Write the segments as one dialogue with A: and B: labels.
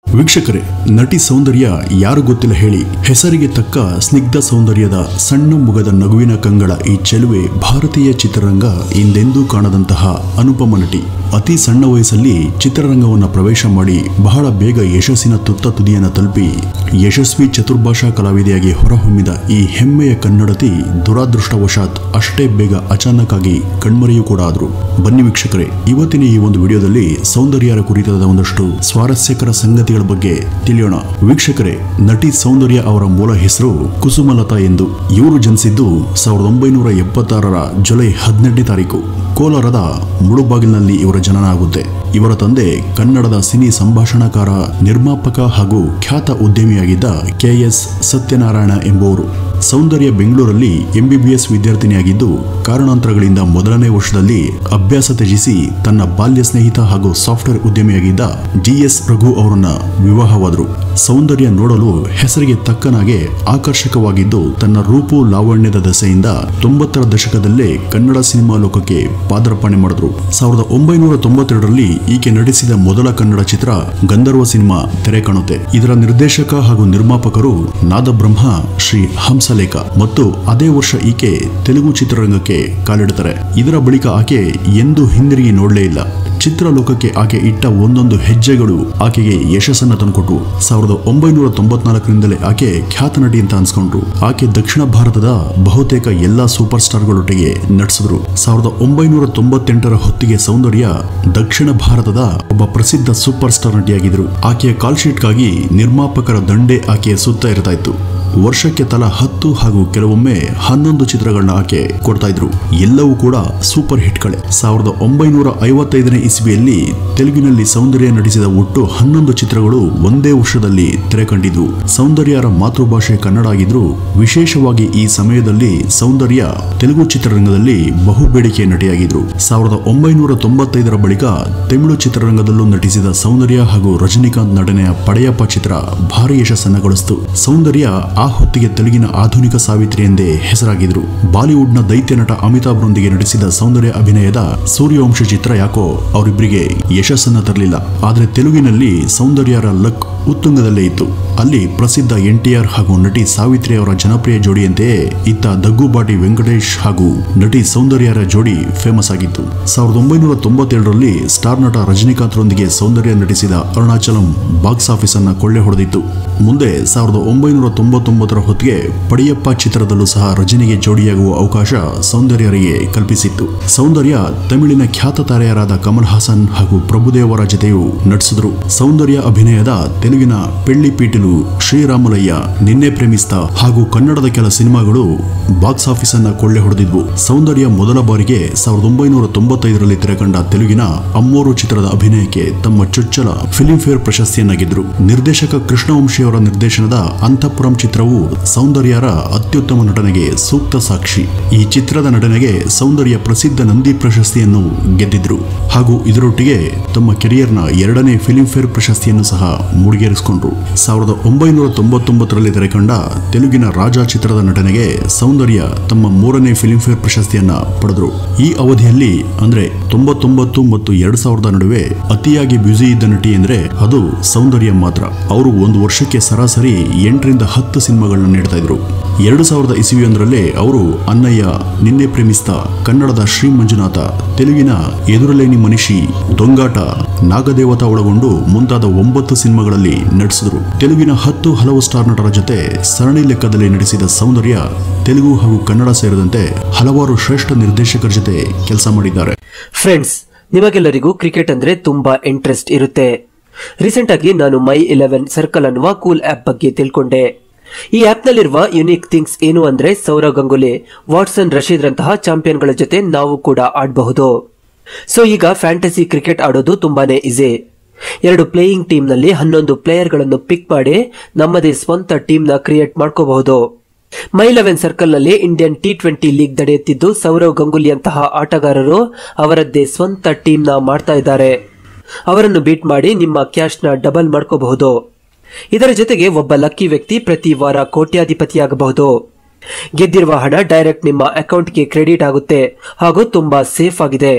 A: ವೀಕ್ಷಕರೇ ನಟಿ ಸೌಂದರ್ಯ ಯಾರು ಗೊತ್ತಿಲ್ಲ ಹೇಳಿ ಹೆಸರಿಗೆ ತಕ್ಕ ಸ್ನಿಗ್ಧ ಸೌಂದರ್ಯದ ಸಣ್ಣ ಮುಗದ ನಗುವಿನ ಕಂಗಳ ಈ ಚೆಲುವೆ ಭಾರತೀಯ ಚಿತ್ರರಂಗ ಹಿಂದೆಂದೂ ಕಾಣದಂತಹ ಅನುಪಮ ನಟಿ ಅತಿ ಸಣ್ಣ ವಯಸ್ಸಲ್ಲಿ ಚಿತ್ರರಂಗವನ್ನು ಪ್ರವೇಶ ಮಾಡಿ ಬಹಳ ಬೇಗ ಯಶಸ್ಸಿನ ತುತ್ತ ತುದಿಯನ್ನು ತಲುಪಿ ಯಶಸ್ವಿ ಚತುರ್ಭಾಷಾ ಕಲಾವಿದೆಯಾಗಿ ಹೊರಹೊಮ್ಮಿದ ಈ ಹೆಮ್ಮೆಯ ಕನ್ನಡತಿ ದುರಾದೃಷ್ಟವಶಾತ್ ಅಷ್ಟೇ ಬೇಗ ಅಚಾನಕ್ ಆಗಿ ಕಣ್ಮರೆಯೂ ಕೂಡ ಆದ್ರು ಬನ್ನಿ ವೀಕ್ಷಕರೇ ಇವತ್ತಿನ ಈ ಒಂದು ವಿಡಿಯೋದಲ್ಲಿ ಸೌಂದರ್ಯರ ಕುರಿತಾದ ಒಂದಷ್ಟು ಸ್ವಾರಸ್ಯಕರ ಸಂಗತಿಗಳ ಬಗ್ಗೆ ತಿಳಿಯೋಣ ವೀಕ್ಷಕರೇ ನಟಿ ಸೌಂದರ್ಯ ಅವರ ಮೂಲ ಹೆಸರು ಕುಸುಮಲತಾ ಎಂದು ಇವರು ಜನಿಸಿದ್ದು ಸಾವಿರದ ಒಂಬೈನೂರ ಎಪ್ಪತ್ತಾರರ ಜುಲೈ ಹದಿನೆಂಟನೇ ತಾರೀಕು ಕೋಲಾರದ ಮುಳುಬಾಗಿಲಿನಲ್ಲಿ ಇವರ ಜನನ ಆಗುತ್ತೆ ಇವರ ತಂದೆ ಕನ್ನಡದ ಸಿನಿ ಸಂಭಾಷಣಾಕಾರ ನಿರ್ಮಾಪಕ ಹಾಗೂ ಖ್ಯಾತ ಉದ್ಯಮಿಯಾಗಿದ್ದ ಕೆ ಎಸ್ ಸತ್ಯನಾರಾಯಣ ಎಂಬುವರು ಸೌಂದರ್ಯ ಬೆಂಗಳೂರಲ್ಲಿ ಎಂಬಿಬಿಎಸ್ ವಿದ್ಯಾರ್ಥಿನಿಯಾಗಿದ್ದು ಕಾರಣಾಂತರಗಳಿಂದ ಮೊದಲನೇ ವರ್ಷದಲ್ಲಿ ಅಭ್ಯಾಸ ತ್ಯಜಿಸಿ ತನ್ನ ಬಾಲ್ಯ ಸ್ನೇಹಿತ ಹಾಗೂ ಸಾಫ್ಟ್ವೇರ್ ಉದ್ಯಮಿಯಾಗಿದ್ದ ಜಿಎಸ್ ರಘು ಅವರನ್ನ ವಿವಾಹವಾದರು ಸೌಂದರ್ಯ ನೋಡಲು ಹೆಸರಿಗೆ ತಕ್ಕನಾಗೆ ಆಕರ್ಷಕವಾಗಿದ್ದು ತನ್ನ ರೂಪು ಲಾವಣ್ಯದ ದಸೆಯಿಂದ ತೊಂಬತ್ತರ ದಶಕದಲ್ಲೇ ಕನ್ನಡ ಸಿನಿಮಾ ಲೋಕಕ್ಕೆ ಪಾದಾರ್ಪಣೆ ಮಾಡಿದ್ರು ಸಾವಿರದ ಒಂಬೈನೂರ ತೊಂಬತ್ತೆರಡರಲ್ಲಿ ಈಕೆ ನಟಿಸಿದ ಮೊದಲ ಕನ್ನಡ ಚಿತ್ರ ಗಂಧರ್ವ ಸಿನಿಮಾ ತೆರೆ ಕಾಣುತ್ತೆ ಇದರ ನಿರ್ದೇಶಕ ಹಾಗೂ ನಿರ್ಮಾಪಕರು ನಾದಬ್ರಹ್ಮ ಶ್ರೀ ಹಂಸಲೇಖ ಮತ್ತು ಅದೇ ವರ್ಷ ಈಕೆ ತೆಲುಗು ಚಿತ್ರರಂಗಕ್ಕೆ ಕಾಲಿಡುತ್ತಾರೆ ಇದರ ಬಳಿಕ ಆಕೆ ಎಂದೂ ಹಿಂದಿರುಗಿ ನೋಡಲೇ ಇಲ್ಲ ಚಿತ್ರಲೋಕಕ್ಕೆ ಆಕೆ ಇಟ್ಟ ಒಂದೊಂದು ಹೆಜ್ಜೆಗಳು ಆಕೆಗೆ ಯಶಸ್ಸನ್ನ ತಂದುಕೊಟ್ವು ಸಾವಿರದ ಒಂಬೈನೂರ ತೊಂಬತ್ನಾಲ್ಕರಿಂದಲೇ ಆಕೆ ಖ್ಯಾತ ನಟಿ ಅಂತ ಅನ್ಸ್ಕೊಂಡ್ರು ಆಕೆ ದಕ್ಷಿಣ ಭಾರತದ ಬಹುತೇಕ ಎಲ್ಲಾ ಸೂಪರ್ ಸ್ಟಾರ್ಗಳೊಟ್ಟಿಗೆ ನಟಿಸಿದ್ರು ಸಾವಿರದ ಒಂಬೈನೂರ ತೊಂಬತ್ತೆಂಟರ ಹೊತ್ತಿಗೆ ಸೌಂದರ್ಯ ದಕ್ಷಿಣ ಭಾರತದ ಒಬ್ಬ ಪ್ರಸಿದ್ಧ ಸೂಪರ್ ಸ್ಟಾರ್ ನಟಿಯಾಗಿದ್ರು ಆಕೆಯ ಕಾಲ್ ಶೀಟ್ಗಾಗಿ ನಿರ್ಮಾಪಕರ ದಂಡೆ ಆಕೆಯ ಸುತ್ತ ಇರ್ತಾ ಇತ್ತು ವರ್ಷಕ್ಕೆ ತಲಾ ಹತ್ತು ಹಾಗೂ ಕೆಲವೊಮ್ಮೆ ಹನ್ನೊಂದು ಚಿತ್ರಗಳನ್ನ ಆಕೆ ಕೊಡ್ತಾ ಇದ್ರು ಎಲ್ಲವೂ ಕೂಡ ಸೂಪರ್ ಹಿಟ್ಗಳೇ ಸಾವಿರದ ಒಂಬೈನೂರ ಐವತ್ತೈದನೇ ಇಸ್ವಿಯಲ್ಲಿ ತೆಲುಗಿನಲ್ಲಿ ಸೌಂದರ್ಯ ನಟಿಸಿದ ಒಟ್ಟು ಹನ್ನೊಂದು ಚಿತ್ರಗಳು ಒಂದೇ ವರ್ಷದಲ್ಲಿ ತೆರೆ ಕಂಡಿದ್ವು ಸೌಂದರ್ಯರ ಮಾತೃಭಾಷೆ ಕನ್ನಡ ಆಗಿದ್ರು ವಿಶೇಷವಾಗಿ ಈ ಸಮಯದಲ್ಲಿ ಸೌಂದರ್ಯ ತೆಲುಗು ಚಿತ್ರರಂಗದಲ್ಲಿ ಬಹುಬೇಡಿಕೆ ನಟಿಯಾಗಿದ್ರು ಸಾವಿರದ ಒಂಬೈನೂರ ತೊಂಬತ್ತೈದರ ಬಳಿಕ ತಮಿಳು ಚಿತ್ರರಂಗದಲ್ಲೂ ನಟಿಸಿದ ಸೌಂದರ್ಯ ಹಾಗೂ ರಜನಿಕಾಂತ್ ನಟನೆಯ ಪಡೆಯಪ್ಪ ಚಿತ್ರ ಭಾರಿ ಯಶಸ್ಸನ್ನ ಗಳಿಸಿತು ಸೌಂದರ್ಯ ಆ ಹೊತ್ತಿಗೆ ತೆಲುಗಿನ ಆಧುನಿಕ ಸಾವಿತ್ರಿ ಎಂದೇ ಹೆಸರಾಗಿದ್ರು ಬಾಲಿವುಡ್ನ ದೈತ್ಯ ನಟ ಅಮಿತಾಬ್ರೊಂದಿಗೆ ನಟಿಸಿದ ಸೌಂದರ್ಯ ಅಭಿನಯದ ಸೂರ್ಯವಂಶ ಚಿತ್ರ ಯಾಕೋ ಅವರಿಬ್ಬರಿಗೆ ಯಶಸ್ಸನ್ನ ತರಲಿಲ್ಲ ಆದರೆ ತೆಲುಗಿನಲ್ಲಿ ಸೌಂದರ್ಯರ ಲಕ್ ಉತ್ತುಂಗದಲ್ಲೇ ಇತ್ತು ಅಲ್ಲಿ ಪ್ರಸಿದ್ಧ ಎನ್ ಟಿ ಆರ್ ಹಾಗೂ ನಟಿ ಸಾವಿತ್ರಿ ಅವರ ಜನಪ್ರಿಯ ಜೋಡಿಯಂತೆಯೇ ಇತ್ತ ದಗ್ಗುಬಾಟಿ ವೆಂಕಟೇಶ್ ಹಾಗೂ ನಟಿ ಸೌಂದರ್ಯರ ಜೋಡಿ ಫೇಮಸ್ ಆಗಿತ್ತು ಸಾವಿರದ ಒಂಬೈನೂರ ತೊಂಬತ್ತೆರಡರಲ್ಲಿ ಸ್ಟಾರ್ ನಟ ರಜನಿಕಾಂತ್ರೊಂದಿಗೆ ಸೌಂದರ್ಯ ನಟಿಸಿದ ಅರುಣಾಚಲಂ ಬಾಕ್ಸ್ ಆಫೀಸ್ ಅನ್ನ ಕೊಳ್ಳೆ ಹೊಡೆದಿತ್ತು ಮುಂದೆ ಸಾವಿರದ ಒಂಬೈನೂರ ತೊಂಬತ್ತೊಂಬತ್ತರ ಹೊತ್ತಿಗೆ ಪಡಿಯಪ್ಪ ಚಿತ್ರದಲ್ಲೂ ಸಹ ರಜನಿಗೆ ಜೋಡಿಯಾಗುವ ಅವಕಾಶ ಸೌಂದರ್ಯರಿಗೆ ಕಲ್ಪಿಸಿತ್ತು ಸೌಂದರ್ಯ ತಮಿಳಿನ ಖ್ಯಾತ ತಾರೆಯರಾದ ಕಮಲ್ ಹಾಸನ್ ಹಾಗೂ ಪ್ರಭುದೇವರ ಜೊತೆಯೂ ನಟಿಸಿದ್ರು ಸೌಂದರ್ಯ ಅಭಿನಯದ ತೆಲುಗಿನ ಪೆಳ್ಳಿ ಪೀಟಿಲು ಶ್ರೀರಾಮಲಯ್ಯ ನಿನ್ನೆ ಪ್ರೇಮಿಸ್ತ ಹಾಗೂ ಕನ್ನಡದ ಕೆಲ ಸಿನಿಮಾಗಳು ಬಾಕ್ಸ್ ಆಫೀಸ್ ಅನ್ನ ಕೊಳ್ಳೆ ಹೊಡೆದಿದ್ವು ಸೌಂದರ್ಯ ಮೊದಲ ಬಾರಿಗೆ ಸಾವಿರದ ಒಂಬೈನೂರ ತೊಂಬತ್ತೈದರಲ್ಲಿ ತೆರೆಕಂಡ ತೆಲುಗಿನ ಅಮ್ಮೋರು ಚಿತ್ರದ ಅಭಿನಯಕ್ಕೆ ತಮ್ಮ ಚೊಚ್ಚಲ ಫಿಲ್ಮ್ ಫೇರ್ ಪ್ರಶಸ್ತಿಯನ್ನ ಗೆದ್ರು ನಿರ್ದೇಶಕ ಕೃಷ್ಣವಂಶಿಯವರ ನಿರ್ದೇಶನದ ಅಂತಃಪುರಂ ಚಿತ್ರವು ಸೌಂದರ್ಯರ ಅತ್ಯುತ್ತಮ ನಟನೆಗೆ ಸೂಕ್ತ ಸಾಕ್ಷಿ ಈ ಚಿತ್ರದ ನಟನೆಗೆ ಸೌಂದರ್ಯ ಪ್ರಸಿದ್ಧ ನಂದಿ ಪ್ರಶಸ್ತಿಯನ್ನು ಗೆದ್ದಿದ್ರು ಹಾಗೂ ಇದರೊಟ್ಟಿಗೆ ತಮ್ಮ ಕೆರಿಯರ್ನ ಎರಡನೇ ಫಿಲ್ಮ್ ಫೇರ್ ಪ್ರಶಸ್ತಿಯನ್ನು ಸಹ ಮುಡಿಗೇರಿಸಿಕೊಂಡ್ರು ಸಾವಿರದ ಒಂಬೈನೂರ ತೊಂಬತ್ತೊಂಬತ್ತರಲ್ಲಿ ತೆರೆಕಂಡ ತೆಲುಗಿನ ರಾಜ ಚಿತ್ರದ ನಟನೆಗೆ ಸೌಂದರ್ಯ ತಮ್ಮ ಮೂರನೇ ಫಿಲ್ಮ್ ಫೇರ್ ಪ್ರಶಸ್ತಿಯನ್ನ ಪಡೆದ್ರು ಈ ಅವಧಿಯಲ್ಲಿ ಅಂದ್ರೆ ತೊಂಬತ್ತೊಂಬತ್ತು ಮತ್ತು ಎರಡ್ ಸಾವಿರದ ನಡುವೆ ಅತಿಯಾಗಿ ಬ್ಯುಸಿ ಇದ್ದ ನಟಿ ಅಂದ್ರೆ ಅದು ಸೌಂದರ್ಯ ಮಾತ್ರ ಅವರು ಒಂದು ವರ್ಷಕ್ಕೆ ಸರಾಸರಿ ಎಂಟರಿಂದ ಹತ್ತು ಸಿನಿಮಾಗಳನ್ನ ನೀಡ್ತಾ ಇದ್ರು ಎರಡು ಸಾವಿರದ ಇಸವಿಯೊಂದರಲ್ಲೇ ಅವರು ಅನ್ನಯ್ಯ ನಿನ್ನೆ ಪ್ರೇಮಿಸ್ತ ಕನ್ನಡದ ಶ್ರೀ ಮಂಜುನಾಥ ತೆಲುಗಿನ ಎದುರಲೇನಿ ಮನಿಷಿ ದೊಂಗಾಟ ನಾಗದೇವತ ಒಳಗೊಂಡು ಮುಂತಾದ ಒಂಬತ್ತು ಸಿನಿಮಾಗಳಲ್ಲಿ ನಟಿಸಿದ್ರು ತೆಲುಗಿನ ಹತ್ತು ಹಲವು ಸ್ಟಾರ್ ನಟರ ಜೊತೆ ಸರಣಿ ಲೆಕ್ಕದಲ್ಲಿ ನಟಿಸಿದ ಸೌಂದರ್ಯ ತೆಲುಗು ಹಾಗೂ ಕನ್ನಡ ಸೇರಿದಂತೆ ಹಲವಾರು ಶ್ರೇಷ್ಠ ನಿರ್ದೇಶಕರ ಜೊತೆ ಕೆಲಸ ಮಾಡಿದ್ದಾರೆ
B: ಫ್ರೆಂಡ್ಸ್ ನಿಮಗೆಲ್ಲರಿಗೂ ಕ್ರಿಕೆಟ್ ಅಂದ್ರೆ ತುಂಬಾ ಇಂಟ್ರೆಸ್ಟ್ ಇರುತ್ತೆ ರೀಸೆಂಟ್ ಆಗಿ ನಾನು ಮೈ ಇಲೆವೆನ್ ಸರ್ಕಲ್ ಅನ್ನುವ ಕೂಲ್ ಆಪ್ ಬಗ್ಗೆ ತಿಳ್ಕೊಂಡೆ ಈ ಆಪ್ ನಲ್ಲಿರುವ ಯುನೀಕ್ ಥಿಂಗ್ಸ್ ಏನು ಅಂದ್ರೆ ಸೌರವ್ ಗಂಗೂಲಿ ವಾಟ್ಸನ್ ರಶೀದ್ ರಂತಹ ಚಾಂಪಿಯನ್ಗಳ ಜೊತೆ ನಾವು ಕೂಡ ಆಡಬಹುದು ಸೊ ಈಗ ಫ್ಯಾಂಟಸಿ ಕ್ರಿಕೆಟ್ ಆಡೋದು ತುಂಬಾನೇ ಈಸಿ ಎರಡು ಪ್ಲೇಯಿಂಗ್ ಟೀಮ್ ನಲ್ಲಿ ಹನ್ನೊಂದು ಪ್ಲೇಯರ್ ಗಳನ್ನು ಪಿಕ್ ಮಾಡಿ ನಮ್ಮದೇ ಸ್ವಂತ ಟೀಮ್ ನ ಕ್ರಿಯೇಟ್ ಮಾಡ್ಕೋಬಹುದು ಮೈ ಲೆವೆನ್ ಸರ್ಕಲ್ ನಲ್ಲಿ ಇಂಡಿಯನ್ ಟಿ ಟ್ವೆಂಟಿ ಲೀಗ್ ನಡೆಯುತ್ತಿದ್ದು ಸೌರವ್ ಗಂಗೂಲಿಯಂತಹ ಆಟಗಾರರು ಅವರದ್ದೇ ಸ್ವಂತ ಟೀಮ್ ನ ಮಾಡ್ತಾ ಇದ್ದಾರೆ ಅವರನ್ನು ಬೀಟ್ ಮಾಡಿ ನಿಮ್ಮ ಕ್ಯಾಶ್ ನ ಡಬಲ್ ಮಾಡ್ಕೋಬಹುದು ಇದರ ಜೊತೆಗೆ ಒಬ್ಬ ಲಕ್ಕಿ ವ್ಯಕ್ತಿ ಪ್ರತಿ ವಾರ ಕೋಟ್ಯಾಧಿಪತಿಯಾಗಬಹುದು ಗೆದ್ದಿರುವ ಹಣ ಡೈರೆಕ್ಟ್ ನಿಮ್ಮ ಅಕೌಂಟ್ಗೆ ಕ್ರೆಡಿಟ್ ಆಗುತ್ತೆ ಹಾಗೂ ತುಂಬಾ ಸೇಫ್ ಆಗಿದೆ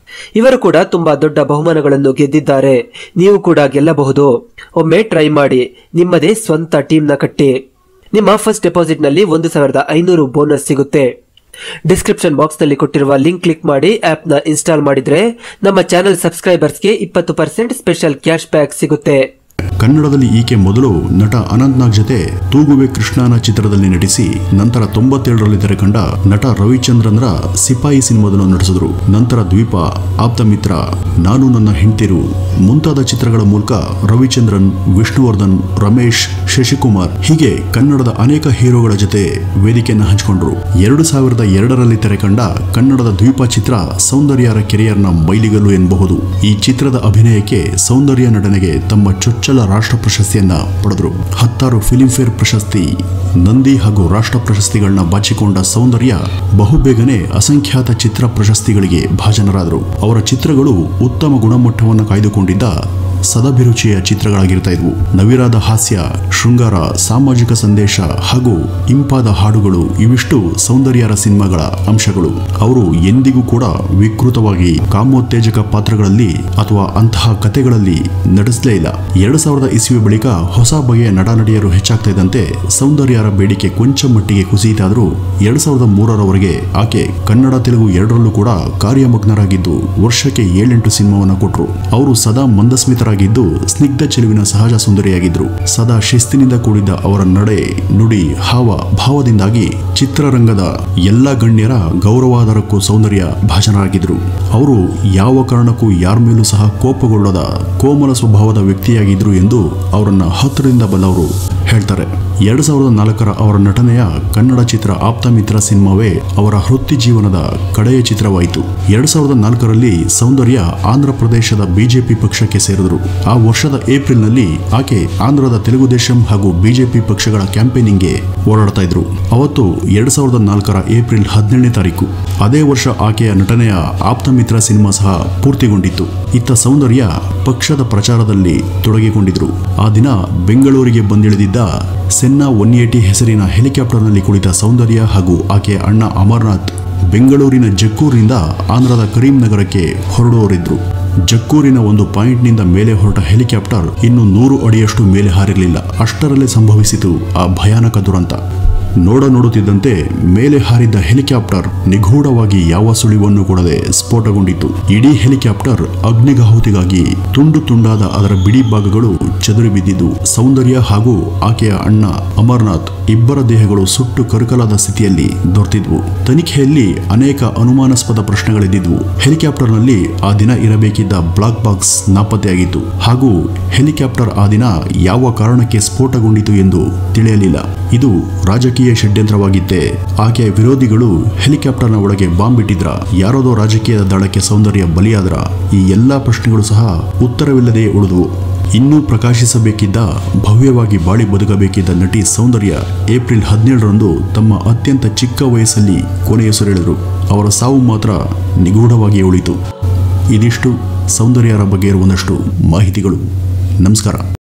B: ಇವರು ಕೂಡ ತುಂಬಾ ದೊಡ್ಡ ಬಹುಮಾನಗಳನ್ನು ಗೆದ್ದಿದ್ದಾರೆ ನೀವು ಕೂಡ ಗೆಲ್ಲಬಹುದು ಒಮ್ಮೆ ಟ್ರೈ ಮಾಡಿ ನಿಮ್ಮದೇ ಸ್ವಂತ ಟೀಮ್ನ ಕಟ್ಟಿ ನಿಮ್ಮ ಫಸ್ಟ್ ಡೆಪಾಸಿಟ್ ನಲ್ಲಿ ಒಂದು ಸಾವಿರದ ಐನೂರು ಬೋನಸ್ ಸಿಗುತ್ತೆ ಡಿಸ್ಕ್ರಿಪ್ಷನ್ ಬಾಕ್ಸ್ ನಲ್ಲಿ ಕೊಟ್ಟಿರುವ ಲಿಂಕ್ ಕ್ಲಿಕ್ ಮಾಡಿ ಆಪ್ ನ ಇನ್ಸ್ಟಾಲ್ ಮಾಡಿದ್ರೆ ನಮ್ಮ ಚಾನೆಲ್ ಸಬ್ಸ್ಕ್ರೈಬರ್ಸ್ಗೆ ಇಪ್ಪತ್ತು ಪರ್ಸೆಂಟ್ ಸ್ಪೆಷಲ್ ಕ್ಯಾಶ್ ಬ್ಯಾಕ್ ಸಿಗುತ್ತೆ
A: ಕನ್ನಡದಲ್ಲಿ ಈಕೆ ಮೊದಲು ನಟ ಅನಂತ್ನಾಗ್ ಜೊತೆ ತೂಗುವೆ ಕೃಷ್ಣನ ಚಿತ್ರದಲ್ಲಿ ನಟಿಸಿ ನಂತರ ತೊಂಬತ್ತೇಳರಲ್ಲಿ ತೆರೆಕಂಡ ನಟ ರವಿಚಂದ್ರನ್ರ ಸಿಪಾಯಿ ಸಿನಿಮಾದಲ್ಲೂ ನಟಿಸಿದ್ರು ನಂತರ ದ್ವೀಪ ಆಪ್ತ ಮಿತ್ರ ನಾನು ನನ್ನ ಹೆಂಡ್ತಿರು ಮುಂತಾದ ಚಿತ್ರಗಳ ಮೂಲಕ ರವಿಚಂದ್ರನ್ ವಿಷ್ಣುವರ್ಧನ್ ರಮೇಶ್ ಶಶಿಕುಮಾರ್ ಹೀಗೆ ಕನ್ನಡದ ಅನೇಕ ಹೀರೋಗಳ ಜೊತೆ ವೇದಿಕೆಯನ್ನು ಹಂಚಿಕೊಂಡ್ರು ಎರಡು ಸಾವಿರದ ಎರಡರಲ್ಲಿ ತೆರೆಕಂಡ ಕನ್ನಡದ ದ್ವೀಪ ಚಿತ್ರ ಸೌಂದರ್ಯರ ಕೆರಿಯರ್ನ ಮೈಲಿಗಲ್ಲು ಎನ್ನಬಹುದು ಈ ಚಿತ್ರದ ಅಭಿನಯಕ್ಕೆ ಸೌಂದರ್ಯ ನಟನೆಗೆ ತಮ್ಮ ಚೊಚ್ಚಲ ರಾಷ್ಟ್ರ ಪ್ರಶಸ್ತಿಯನ್ನ ಪಡೆದರು ಹತ್ತಾರು ಫಿಲ್ಮ್ಫೇರ್ ಪ್ರಶಸ್ತಿ ನಂದಿ ಹಾಗೂ ರಾಷ್ಟ್ರ ಪ್ರಶಸ್ತಿಗಳನ್ನ ಬಾಚಿಕೊಂಡ ಸೌಂದರ್ಯ ಬಹುಬೇಗನೆ ಅಸಂಖ್ಯಾತ ಚಿತ್ರ ಪ್ರಶಸ್ತಿಗಳಿಗೆ ಭಾಜನರಾದರು ಅವರ ಚಿತ್ರಗಳು ಉತ್ತಮ ಗುಣಮಟ್ಟವನ್ನು ಕಾಯ್ದುಕೊಂಡಿದ್ದ ಸದಭಿರುಚಿಯ ಚಿತ್ರಗಳಾಗಿರ್ತಾ ಇದ್ವು ನವಿರಾದ ಹಾಸ್ಯ ಶೃಂಗಾರ ಸಾಮಾಜಿಕ ಸಂದೇಶ ಹಾಗೂ ಇಂಪಾದ ಹಾಡುಗಳು ಇವಿಷ್ಟು ಸೌಂದರ್ಯರ ಸಿನಿಮಾಗಳ ಅಂಶಗಳು ಅವರು ಎಂದಿಗೂ ಕೂಡ ವಿಕೃತವಾಗಿ ಕಾಮೋತ್ತೇಜಕ ಪಾತ್ರಗಳಲ್ಲಿ ಅಥವಾ ಅಂತಹ ಕಥೆಗಳಲ್ಲಿ ನಟಿಸಲೇ ಇಲ್ಲ ಎರಡು ಸಾವಿರದ ಇಸ್ವಿ ಬಳಿಕ ಹೊಸ ಬಗೆಯ ನಟನಟಿಯರು ಹೆಚ್ಚಾಗ್ತಾ ಇದ್ದಂತೆ ಸೌಂದರ್ಯರ ಬೇಡಿಕೆ ಕೊಂಚ ಮಟ್ಟಿಗೆ ಕುಸಿಯಿತಾದರೂ ಎರಡ್ ಸಾವಿರದ ಮೂರರವರೆಗೆ ಆಕೆ ಕನ್ನಡ ತೆಲುಗು ಎರಡರಲ್ಲೂ ಕೂಡ ಕಾರ್ಯಮಗ್ನರಾಗಿದ್ದು ವರ್ಷಕ್ಕೆ ಏಳೆಂಟು ಸಿನಿಮಾವನ್ನ ಕೊಟ್ರು ಅವರು ಸದಾ ಮಂದಸ್ಮಿತರಾಗಿದ್ದು ಸ್ನಿಗ್ಧ ಚೆಲುವಿನ ಸಹಜ ಸುಂದರಿಯಾಗಿದ್ರು ಸದಾ ಶಿಸ್ತಿನಿಂದ ಕೂಡಿದ್ದ ಅವರ ನಡೆ ನುಡಿ ಹಾವ ಭಾವದಿಂದಾಗಿ ಚಿತ್ರರಂಗದ ಎಲ್ಲ ಗಣ್ಯರ ಗೌರವಾಧಾರಕ್ಕೂ ಸೌಂದರ್ಯ ಭಾಜನರಾಗಿದ್ರು ಅವರು ಯಾವ ಕಾರಣಕ್ಕೂ ಯಾರ ಮೇಲೂ ಸಹ ಕೋಪಗೊಳ್ಳದ ಕೋಮಲ ಸ್ವಭಾವದ ವ್ಯಕ್ತಿಯಾಗಿದ್ರು ಎಂದು ಅವರನ್ನ ಹತ್ತಿರದಿಂದ ಬಲ್ಲವರು ಹೇಳ್ತಾರೆ ಎರಡ್ ಸಾವಿರದ ನಾಲ್ಕರ ಅವರ ನಟನೆಯ ಕನ್ನಡ ಚಿತ್ರ ಆಪ್ತ ಮಿತ್ರ ಸಿನಿಮಾವೇ ಅವರ ವೃತ್ತಿ ಜೀವನದ ಕಡೆಯ ಚಿತ್ರವಾಯಿತು ಎರಡ್ ಸಾವಿರದ ನಾಲ್ಕರಲ್ಲಿ ಸೌಂದರ್ಯ ಆಂಧ್ರ ಪ್ರದೇಶದ ಬಿಜೆಪಿ ಪಕ್ಷಕ್ಕೆ ಸೇರಿದರು ಆ ವರ್ಷದ ಏಪ್ರಿಲ್ನಲ್ಲಿ ಆಕೆ ಆಂಧ್ರದ ತೆಲುಗುದೇಶಂ ಹಾಗೂ ಬಿಜೆಪಿ ಪಕ್ಷಗಳ ಕ್ಯಾಂಪೇನಿಂಗ್ಗೆ ಓಡಾಡ್ತಾ ಇದ್ರು ಅವತ್ತು ಎರಡ್ ಸಾವಿರದ ನಾಲ್ಕರ ಏಪ್ರಿಲ್ ಹದಿನೇಳನೇ ತಾರೀಕು ಅದೇ ವರ್ಷ ಆಕೆಯ ನಟನೆಯ ಆಪ್ತ ಮಿತ್ರ ಸಿನಿಮಾ ಸಹ ಪೂರ್ತಿಗೊಂಡಿತ್ತು ಇತ್ತ ಸೌಂದರ್ಯ ಪಕ್ಷದ ಪ್ರಚಾರದಲ್ಲಿ ತೊಡಗಿಕೊಂಡಿದ್ರು ಆ ದಿನ ಬೆಂಗಳೂರಿಗೆ ಬಂದಿಳಿದಿದ್ದ ಸೆನ್ನಾ ಒನ್ ಏಟಿ ಹೆಸರಿನ ಹೆಲಿಕಾಪ್ಟರ್ನಲ್ಲಿ ಕುಳಿತ ಸೌಂದರ್ಯ ಹಾಗೂ ಆಕೆಯ ಅಣ್ಣ ಅಮರ್ನಾಥ್ ಬೆಂಗಳೂರಿನ ಜಕ್ಕೂರಿನಿಂದ ಆಂಧ್ರದ ಕರೀಂ ನಗರಕ್ಕೆ ಹೊರಡುವರಿದ್ರು ಜಕ್ಕೂರಿನ ಒಂದು ಪಾಯಿಂಟ್ನಿಂದ ಮೇಲೆ ಹೊರಟ ಹೆಲಿಕಾಪ್ಟರ್ ಇನ್ನು ನೂರು ಅಡಿಯಷ್ಟು ಮೇಲೆ ಹಾರಿರಲಿಲ್ಲ ಅಷ್ಟರಲ್ಲೇ ಸಂಭವಿಸಿತು ಆ ಭಯಾನಕ ದುರಂತ ನೋಡ ನೋಡುತ್ತಿದ್ದಂತೆ ಮೇಲೆ ಹಾರಿದ್ದ ಹೆಲಿಕಾಪ್ಟರ್ ನಿಗೂಢವಾಗಿ ಯಾವ ಸುಳಿವನ್ನು ಕೊಡದೆ ಸ್ಫೋಟಗೊಂಡಿತು ಇಡೀ ಹೆಲಿಕಾಪ್ಟರ್ ಅಗ್ನಿಗಾಹುತಿಗಾಗಿ ತುಂಡು ತುಂಡಾದ ಅದರ ಬಿಡಿ ಭಾಗಗಳು ಚದುರಿ ಬಿದ್ದಿದ್ದು ಸೌಂದರ್ಯ ಹಾಗೂ ಆಕೆಯ ಅಣ್ಣ ಅಮರ್ನಾಥ್ ಇಬ್ಬರ ದೇಹಗಳು ಸುಟ್ಟು ಕರಕಲಾದ ಸ್ಥಿತಿಯಲ್ಲಿ ದೊರೆತಿದ್ವು ತನಿಖೆಯಲ್ಲಿ ಅನೇಕ ಅನುಮಾನಾಸ್ಪದ ಪ್ರಶ್ನೆಗಳಿದ್ದಿದ್ವು ಹೆಲಿಕಾಪ್ಟರ್ನಲ್ಲಿ ಆ ದಿನ ಇರಬೇಕಿದ್ದ ಬ್ಲಾಕ್ ಬಾಕ್ಸ್ ನಾಪತ್ತೆಯಾಗಿತ್ತು ಹಾಗೂ ಹೆಲಿಕಾಪ್ಟರ್ ಆ ದಿನ ಯಾವ ಕಾರಣಕ್ಕೆ ಸ್ಫೋಟಗೊಂಡಿತು ಎಂದು ತಿಳಿಯಲಿಲ್ಲ ಇದು ರಾಜಕೀಯ ಷಡ್ಯಂತ್ರವಾಗಿತ್ತೆ ಆಕೆಯ ವಿರೋಧಿಗಳು ಹೆಲಿಕಾಪ್ಟರ್ನ ಒಳಗೆ ಬಾಂಬ್ ಇಟ್ಟಿದ್ರ ಯಾರೋದೋ ರಾಜಕೀಯದ ದಳಕ್ಕೆ ಸೌಂದರ್ಯ ಬಲಿಯಾದ್ರ ಈ ಎಲ್ಲಾ ಪ್ರಶ್ನೆಗಳು ಸಹ ಉತ್ತರವಿಲ್ಲದೆ ಉಳಿದವು ಇನ್ನೂ ಪ್ರಕಾಶಿಸಬೇಕಿದ್ದ ಭವ್ಯವಾಗಿ ಬಾಳಿ ಬದುಕಬೇಕಿದ್ದ ನಟಿ ಸೌಂದರ್ಯ ಏಪ್ರಿಲ್ ಹದಿನೇಳರಂದು ತಮ್ಮ ಅತ್ಯಂತ ಚಿಕ್ಕ ವಯಸ್ಸಲ್ಲಿ ಕೊನೆಯುಸಿರೆಳೆದರು ಅವರ ಸಾವು ಮಾತ್ರ ನಿಗೂಢವಾಗಿ ಉಳಿತು ಇದಿಷ್ಟು ಸೌಂದರ್ಯರ ಬಗ್ಗೆ ಇರುವಂದಷ್ಟು ಮಾಹಿತಿಗಳು ನಮಸ್ಕಾರ